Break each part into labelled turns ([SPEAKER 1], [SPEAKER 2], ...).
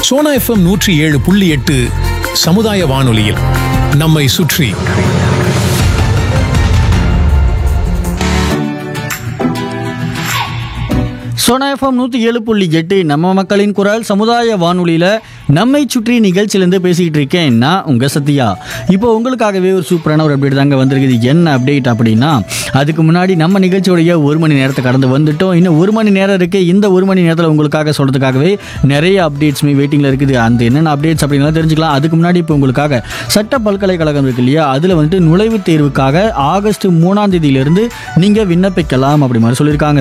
[SPEAKER 1] Sona FM நூற்றி ஏழு புள்ளி எட்டு சமுதாய வானொலியில் நம்மை சுற்றி
[SPEAKER 2] சோனா எஃப்எம் நூற்றி ஏழு புள்ளி எட்டு நம்ம மக்களின் குரல் சமுதாய வானொலியில் நம்மை சுற்றி நிகழ்ச்சியிலேருந்து பேசிக்கிட்டு இருக்கேன் நான் உங்கள் சத்யா இப்போ உங்களுக்காகவே ஒரு சூப்பரான ஒரு அப்டேட் தாங்க வந்திருக்குது என்ன அப்டேட் அப்படின்னா அதுக்கு முன்னாடி நம்ம நிகழ்ச்சியோடைய ஒரு மணி நேரத்தை கடந்து வந்துட்டோம் இன்னும் ஒரு மணி நேரம் இருக்குது இந்த ஒரு மணி நேரத்தில் உங்களுக்காக சொல்கிறதுக்காகவே நிறைய அப்டேட்ஸுமே வெயிட்டிங்கில் இருக்குது அந்த என்னென்ன அப்டேட்ஸ் அப்படின்லாம் தெரிஞ்சுக்கலாம் அதுக்கு முன்னாடி இப்போ உங்களுக்காக சட்ட பல்கலைக்கழகம் இருக்கு இல்லையா அதில் வந்துட்டு நுழைவுத் தேர்வுக்காக ஆகஸ்ட் மூணாம் தேதியிலிருந்து நீங்கள் விண்ணப்பிக்கலாம் அப்படி மாதிரி சொல்லியிருக்காங்க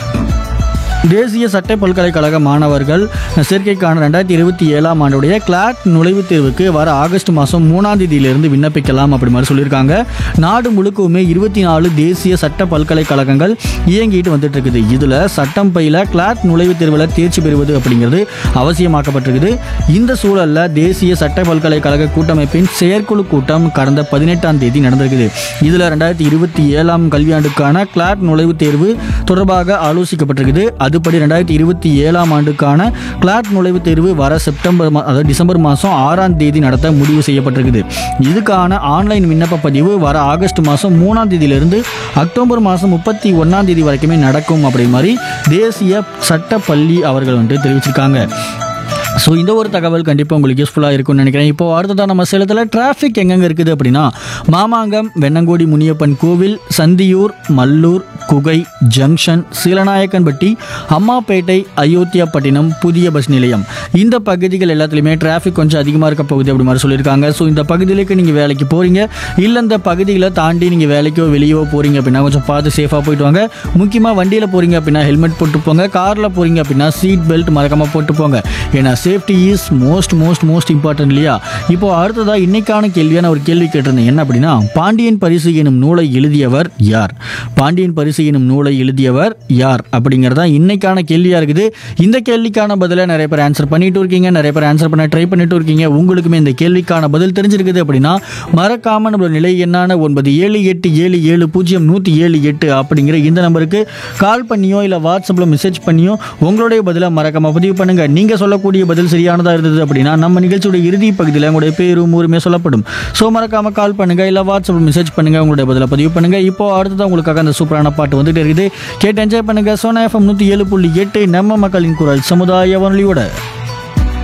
[SPEAKER 2] தேசிய சட்ட பல்கலைக்கழக மாணவர்கள் சேர்க்கைக்கான ரெண்டாயிரத்தி இருபத்தி ஏழாம் ஆண்டுடைய கிளாட் நுழைவுத் தேர்வுக்கு வர ஆகஸ்ட் மாதம் மூணாம் தேதியிலிருந்து விண்ணப்பிக்கலாம் அப்படி மாதிரி சொல்லியிருக்காங்க நாடு முழுக்கவுமே இருபத்தி நாலு தேசிய சட்ட பல்கலைக்கழகங்கள் இயங்கிட்டு வந்துட்டு இருக்குது இதில் சட்டம் பயில கிளாட் நுழைவுத் தேர்வில் தேர்ச்சி பெறுவது அப்படிங்கிறது அவசியமாக்கப்பட்டிருக்குது இந்த சூழலில் தேசிய சட்ட பல்கலைக்கழக கூட்டமைப்பின் செயற்குழு கூட்டம் கடந்த பதினெட்டாம் தேதி நடந்திருக்குது இதில் ரெண்டாயிரத்தி இருபத்தி ஏழாம் கல்வியாண்டுக்கான கிளாட் நுழைவுத் தேர்வு தொடர்பாக ஆலோசிக்கப்பட்டிருக்குது அதுபடி ரெண்டாயிரத்தி இருபத்தி ஏழாம் ஆண்டுக்கான கிளாட் நுழைவுத் தேர்வு வர செப்டம்பர் மா- அதாவது டிசம்பர் மாதம் ஆறாம் தேதி நடத்த முடிவு செய்யப்பட்டிருக்குது இதுக்கான ஆன்லைன் விண்ணப்ப பதிவு வர ஆகஸ்ட் மாதம் மூணாம் தேதியிலிருந்து அக்டோபர் மாதம் முப்பத்தி ஒன்றாம் தேதி வரைக்குமே நடக்கும் அப்படி மாதிரி தேசிய சட்ட பள்ளி அவர்கள் வந்துட்டு தெரிவிச்சிருக்காங்க ஸோ இந்த ஒரு தகவல் கண்டிப்பாக உங்களுக்கு யூஸ்ஃபுல்லாக இருக்கும்னு நினைக்கிறேன் இப்போ அடுத்ததாக நம்ம சேலத்தில் டிராஃபிக் எங்கெங்கே இருக்குது அப்படின்னா மாமாங்கம் வெண்ணங்கோடி முனியப்பன் கோவில் சந்தியூர் மல்லூர் குகை ஜங்ஷன் சீலநாயக்கன்பட்டி அம்மாப்பேட்டை அயோத்தியாப்பட்டினம் புதிய பஸ் நிலையம் இந்த பகுதிகள் எல்லாத்துலேயுமே டிராஃபிக் கொஞ்சம் அதிகமாக இருக்க போகுது அப்படி மாதிரி சொல்லியிருக்காங்க ஸோ இந்த பகுதியிലേക്ക് நீங்கள் வேலைக்கு போகிறீங்க இல்லை இந்த பகுதிகளை தாண்டி நீங்கள் வேலைக்கோ வெளியவோ போகிறீங்க அப்படின்னா கொஞ்சம் பார்த்து சேஃபாக போயிட்டு வாங்க முக்கியமாக வண்டியில் போகிறீங்க அப்படின்னா ஹெல்மெட் போட்டு போங்க காரில் போகிறீங்க அப்படின்னா சீட் பெல்ட் மறக்காமல் போட்டு போங்க ஏன்னா safety is most most most important இல்லையா இப்போ அடுத்ததாக இன்னைக்கான கேள்வியான ஒரு கேள்வி கேட்டிருந்தேன் என்ன அப்படின்னா பாண்டியன் பரிசு எனும் நூலை எழுதியவர் யார் பாண்டியன் பரிசு எனும் நூலை எழுதியவர் யார் அப்படிங்கிறதா இன்னைக்கான கேள்வியாக இருக்குது இந்த கேள்விக்கான பதிலை நிறைய பேர் ஆன்சர் பண்ணிட்டு இருக்கீங்க நிறைய பேர் ஆன்சர் பண்ண ட்ரை பண்ணிட்டு இருக்கீங்க உங்களுக்குமே இந்த கேள்விக்கான பதில் தெரிஞ்சிருக்குது அப்படின்னா மறக்காம நம்மளோட நிலை என்னான ஒன்பது ஏழு எட்டு ஏழு ஏழு பூஜ்ஜியம் நூற்றி ஏழு எட்டு அப்படிங்கிற இந்த நம்பருக்கு கால் பண்ணியோ இல்லை வாட்ஸ்அப்பில் மெசேஜ் பண்ணியோ உங்களுடைய பதிலை மறக்காம பதிவு பண்ணுங்க நீங்க சொல்லக்கூடிய பதில் சரியானதா இருந்தது அப்படின்னா நம்ம நிகழ்ச்சியோட இறுதி பகுதியில் உங்களுடைய பேரும் ஊருமே சொல்லப்படும் ஸோ மறக்காம கால் பண்ணுங்க இல்லை வாட்ஸ்அப்பில் மெசேஜ் பண்ணுங்க உங்களுடைய பதிலை பதிவு பண்ணுங்க இப்போ அடுத்ததான் உங்களுக்காக அந்த சூப்பரான பாட்டு வந்துட்டு இருக்குது கேட்டு என்ஜாய் பண்ணுங்க சோனா எஃப்எம் நூற்றி ஏழு புள்ளி எட்டு நம்ம மக்களின் குரல் சமுதாய வானொலியோட